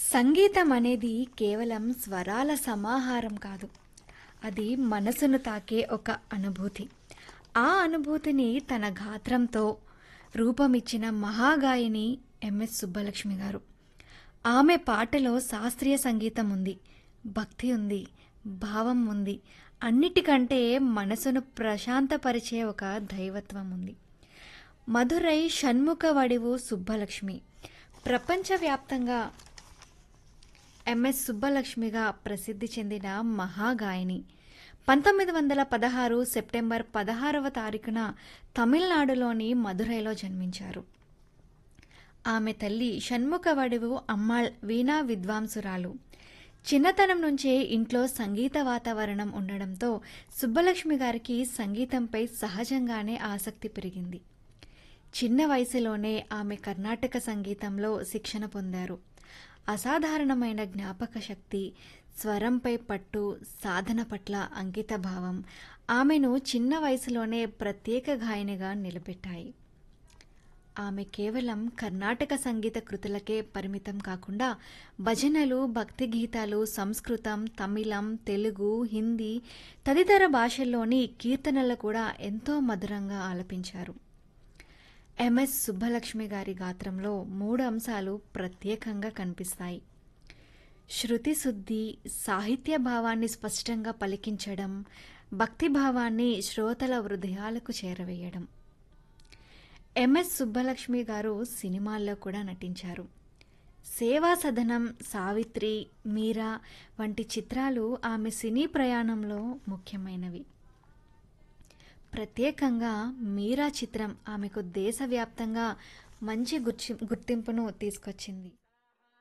సంగీతం అనేది కేవలం స్వరాల సమాహారం కాదు అది మనసును తాకే ఒక అనుభూతి ఆ అనుభూతిని తన గాత్రంతో రూపమిచ్చిన మహాగాయని ఎంఎస్ సుబ్బలక్ష్మి గారు ఆమె పాటలో శాస్త్రీయ సంగీతం ఉంది భక్తి ఉంది భావం ఉంది అన్నిటికంటే మనసును ప్రశాంతపరిచే ఒక దైవత్వం ఉంది మధురై షణ్ముఖ వడివు సుబ్బలక్ష్మి ప్రపంచవ్యాప్తంగా ఎంఎస్ సుబ్బలక్ష్మిగా ప్రసిద్ధి చెందిన మహాగాయని పంతొమ్మిది వందల పదహారు సెప్టెంబర్ పదహారవ తారీఖున తమిళనాడులోని మధురైలో జన్మించారు ఆమె తల్లి షణ్ముఖ వడివు అమ్మాళ్ వీణా విద్వాంసురాలు చిన్నతనం నుంచే ఇంట్లో సంగీత వాతావరణం ఉండడంతో సుబ్బలక్ష్మి గారికి సంగీతంపై సహజంగానే ఆసక్తి పెరిగింది చిన్న వయసులోనే ఆమె కర్ణాటక సంగీతంలో శిక్షణ పొందారు అసాధారణమైన జ్ఞాపక శక్తి స్వరంపై పట్టు సాధన పట్ల అంకిత భావం ఆమెను చిన్న వయసులోనే ప్రత్యేక గాయనిగా నిలబెట్టాయి ఆమె కేవలం కర్ణాటక సంగీత కృతులకే పరిమితం కాకుండా భజనలు భక్తి గీతాలు సంస్కృతం తమిళం తెలుగు హిందీ తదితర భాషల్లోని కీర్తనలు కూడా ఎంతో మధురంగా ఆలపించారు ఎంఎస్ సుబ్బలక్ష్మి గారి గాత్రంలో మూడు అంశాలు ప్రత్యేకంగా కనిపిస్తాయి శృతి శుద్ధి సాహిత్య భావాన్ని స్పష్టంగా పలికించడం భక్తి భావాన్ని శ్రోతల హృదయాలకు చేరవేయడం ఎంఎస్ సుబ్బలక్ష్మి గారు సినిమాల్లో కూడా నటించారు సేవా సదనం సావిత్రి మీరా వంటి చిత్రాలు ఆమె సినీ ప్రయాణంలో ముఖ్యమైనవి ప్రత్యేకంగా మీరా చిత్రం ఆమెకు దేశవ్యాప్తంగా మంచి గుర్చి గుర్తింపును తీసుకొచ్చింది